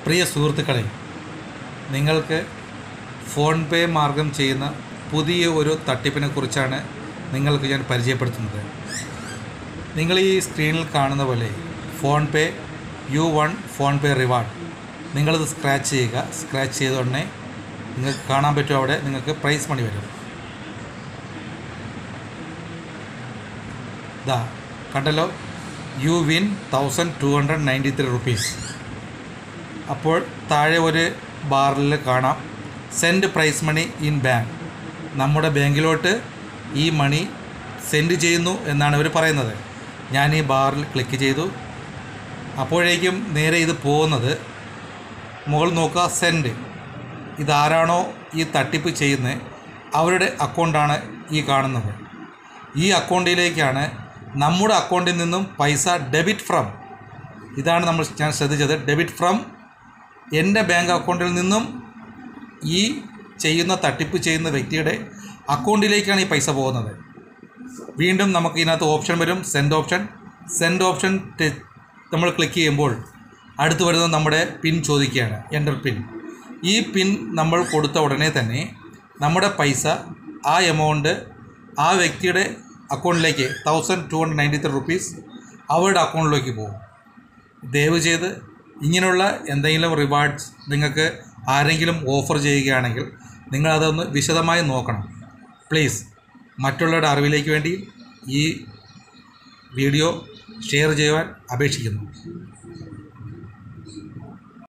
പ്രിയ സുഹൃത്തുക്കളെ നിങ്ങൾക്ക് ഫോൺ പേ മാർഗം ചെയ്യുന്ന പുതിയ ഒരു തട്ടിപ്പിനെ കുറിച്ചാണ് നിങ്ങൾക്ക് ഞാൻ പരിചയപ്പെടുത്തുന്നത് നിങ്ങൾ ഈ സ്ക്രീനിൽ കാണുന്ന പോലെ PhonePe you won PhonePe reward നിങ്ങളത് സ്ക്രാച്ച് ചെയ്യുക സ്ക്രാച്ച് ചെയ്ത ഉടനെ നിങ്ങൾക്ക് കാണാൻ പറ്റും അവിടെ നിങ്ങൾക്ക് പ്രൈസ് മണി വരും ഇതാ കണ്ടല്ലോ you win thousand two hundred ninety three rupees അപ്പോൾ താഴെ ഒരു ബാറിൽ കാണാം send prize money in bank നമ്മുടെ ബാങ്കിലോട്ട് ഈ മണി സെൻഡ് ചെയ്യുന്നു എന്നാണ് ഇവർ പറയുന്നത് ഞാൻ ഈ ബാറിൽ ക്ലിക്ക് ചെയ്തു അപ്പോഴേക്കും നേരെ ഇത് പോകുന്നത് മുകൾ നോക്കുക സെൻഡ് ഇതാരാണോ ഈ തട്ടിപ്പ് ചെയ്യുന്നത് അവരുടെ അക്കൗണ്ടാണ് ഈ കാണുന്നത് ഈ അക്കൗണ്ടിലേക്കാണ് നമ്മുടെ അക്കൗണ്ടിൽ നിന്നും പൈസ ഡെബിറ്റ് ഫ്രം ഇതാണ് നമ്മൾ ഞാൻ ശ്രദ്ധിച്ചത് ഡെബിറ്റ് ഫ്രം എൻ്റെ ബാങ്ക് അക്കൗണ്ടിൽ നിന്നും ഈ ചെയ്യുന്ന തട്ടിപ്പ് ചെയ്യുന്ന വ്യക്തിയുടെ അക്കൗണ്ടിലേക്കാണ് ഈ പൈസ പോകുന്നത് വീണ്ടും നമുക്ക് ഇതിനകത്ത് ഓപ്ഷൻ വരും സെൻഡ് ഓപ്ഷൻ സെൻഡ് ഓപ്ഷൻ ടെ- നമ്മൾ ക്ലിക്ക് ചെയ്യുമ്പോൾ അടുത്ത് വരുന്നത് നമ്മുടെ പിൻ ചോദിക്കുകയാണ് എൻ്റർ പിൻ ഈ പിൻ നമ്മൾ കൊടുത്ത ഉടനെ തന്നെ നമ്മുടെ പൈസ ആ എമൗണ്ട് ആ വ്യക്തിയുടെ അക്കൗണ്ടിലേക്ക് thousand two hundred ninety three rupees അവരുടെ അക്കൗണ്ടിലേക്ക് പോകും ദയവ് ചെയ്ത് ഇങ്ങനെയുള്ള എന്തെങ്കിലും റിവാർഡ്സ് നിങ്ങൾക്ക് ആരെങ്കിലും ഓഫർ ചെയ്യുകയാണെങ്കിൽ നിങ്ങളതൊന്ന് വിശദമായി നോക്കണം പ്ലീസ് മറ്റുള്ളവരുടെ അറിവിലേക്ക് വേണ്ടി ഈ വീഡിയോ ഷെയർ ചെയ്യുവാൻ അപേക്ഷിക്കുന്നു